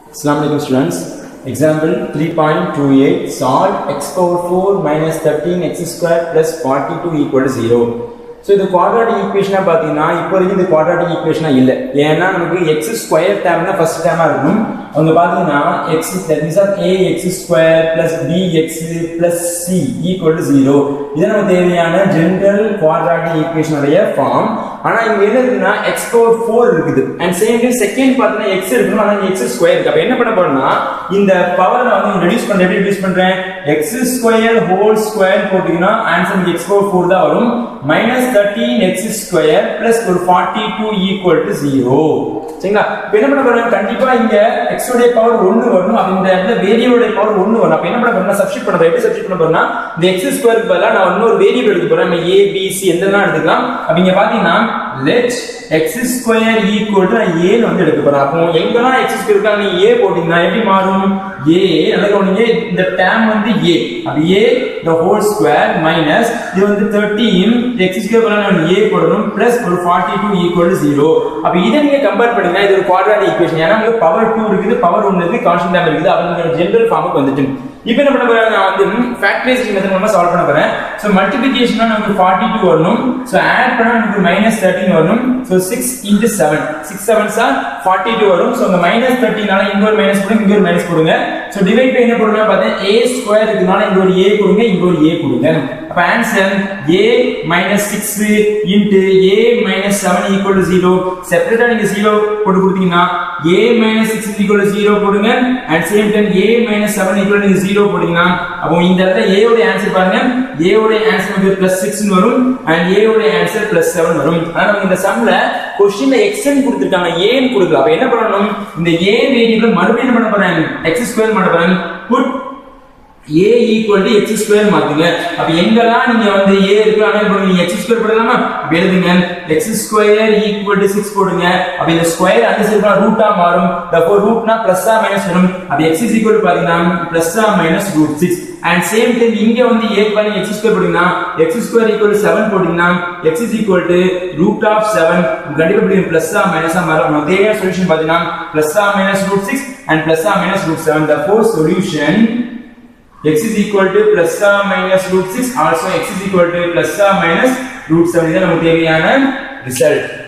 Assalamu alaikum students. Example 3.28 solve x power 4 minus 13 x square plus 42 equal to 0. So இது quadratic ஈக்குவேஷனாக பார்த்தீங்கன்னா இப்போதைக்கு இந்த குவாட்ராட்டிக் ஈக்குவேஷனாக இல்லை ஏன்னா நமக்கு எக்ஸ் ஸ்கொயர் டேம் தான் ஃபர்ஸ்ட் டேமாக இருக்கும் அவங்க பார்த்தீங்கன்னா X that means of A X square plus B X plus C equal to zero இது நமக்கு தேவையான ஜென்ரல் குவாட்ராட்டிக் ஈக்குவேஷனுடைய ஃபார்ம் ஆனால் இங்கே என்ன இருக்குன்னா எக்ஸ் பவர் ஃபோர் இருக்குது அண்ட் சேம் டைம் செகண்ட் பார்த்தீங்கன்னா எக்ஸ் இருக்கணும் ஆனால் எக்ஸ் ஸ்கொயர் இருக்கு அப்போ என்ன பண்ண போறோம்னா இந்த பவரை வந்து ரெடியூஸ் பண்ண எப்படி ரெடியூஸ் பண்றேன் எக்ஸ் ஸ்கொயர் ஹோல் ஸ்கொயர் போட்டீங்கன்னா ஆன்சர் எக்ஸ் பவர் ஃபோர் தான் வரும் minus thirteen X square plus ஒரு forty two equal to zero சரிங்களா இப்போ என்ன பண்ண போறோம் கண்டிப்பா இங்க எக்ஸ் உடைய பவர் ஒன்னு வரணும் அப்ப இந்த இடத்துல வேரியபிளுடைய பவர் ஒன்னு வரும் அப்ப என்ன பண்ண போறோம்னா சப்ஸ்டிட் பண்ண எப்படி சப்ஸ்டிட் பண்ண போறோம்னா இந்த எக்ஸ் ஸ்கொயருக்கு பதிலா நான் இன்னொரு வேரியபிள் எடுக்க போறேன் நம்ம ஏ பி சி எந்தெல்லாம் எடுத்துக்கலாம் அப்ப இங்க பாத்தீங்கன்னா let X square equal to நான் ஏன்னு வந்து எடுக்க போறேன் அப்போ எங்கெல்லாம் எக்ஸ் ஸ்கொயர் இருக்கா நீ ஏ போட்டீங்கன்னா எப்படி மாறும் ஏ நல்லா கவனிங்க இந்த டேம் வந்து ஏ அப்ப ஏ the whole square minus இது வந்து 13 x ஸ்கொயர் பதிலா நான் ஏ போடணும் பிளஸ் ஒரு 42 ஈக்குவல் டு 0 அப்ப இதை நீங்க கம்பேர் பண்ணுங்க இது ஒரு குவாட்ராட்டிக் ஈக்குவேஷன் ஏன்னா உங்களுக்கு பவர் 2 இருக்குது பவர் 1 இருக்குது கான்ஸ்டன்ட் டேம் இருக்குது அவங்க ஜெனரல் ஃபார்முக்கு வந்துட்டு இப்போ என்ன பண்ண போறேன் நான் வந்து ஃபேக்டரைசேஷன் மெத்தட் மூலமா சால்வ் பண்ண போறேன் சோ மல்டிப்ளிகேஷனா நமக்கு 42 வரணும் சோ ஆட் பண்ணா நமக்கு மைனஸ் 13 வரணும் சோ 6 இன்டு 7 6 7 சார் 42 வரும் சோ அந்த மைனஸ் 13 நால இங்க ஒரு மைனஸ் போடுங்க இங்க ஒரு மைனஸ் போடுங்க சோ டிவைட் பை என்ன போடுங்க பார்த்தா a ஸ்கொயர் இருக்கனால இங்க ஒரு a கொடுங்க இங்க ஒரு a கொடுங்க அப்ப answer a minus 6 into a minus 7 equal to 0 செப்பரேட்டா நீங்க 0 போட்டு கொடுத்தீங்கன்னா a minus 6 is equal to 0 போடுங்க and same time a minus 7 equal to 0 போட்டீங்கன்னா அப்போ இந்த இடத்துல a உடைய ஆன்சர் பாருங்க a உடைய ஆன்சர் வந்து plus 6 னு வரும் and a உடைய ஆன்சர் plus 7 வரும் ஆனா நமக்கு இந்த சம்ல क्वेश्चनல x ன்னு கொடுத்திருக்காங்க a ன்னு கொடுக்கல அப்ப என்ன பண்ணணும் இந்த a வேரியபிள் மறுபடியும் என்ன பண்ண போறேன் x ஸ்கொயர் பண்ண போறேன் put a equal to X square மாத்துங்க அப்ப எங்கெல்லாம் நீங்க வந்து a இருக்கு ஆனா இப்போ நீங்க x ஸ்கொயர் போடலாமா அப்ப எழுதுங்க x ஸ்கொயர் ஈக்குவல் டு 6 போடுங்க அப்ப இந்த ஸ்கொயர் அந்த சைடு ரூட்டா மாறும் தப்போ ரூட்னா பிளஸ்ஸா மைனஸ் வரும் அப்ப x இஸ் ஈக்குவல் பாத்தீங்கன்னா பிளஸ்ஸா minus root 6 and same time இங்க வந்து a க்கு பதிலா x ஸ்கொயர் போடுங்க x ஸ்கொயர் ஈக்குவல் டு 7 போடுங்க x is equal to root of 7 கண்டிப்பா இப்படி பிளஸ்ஸா மைனஸா மாறும் நம்ம தேவையான சொல்யூஷன் பாத்தீங்கன்னா பிளஸ்ஸா மைனஸ் ரூட் 6 அண்ட் பிளஸ்ஸா minus root 7 therefore solution x is equal to plus or minus root 6 also x is equal to plus or minus root 7 இது நமக்கு தேவையான ரிசல்ட்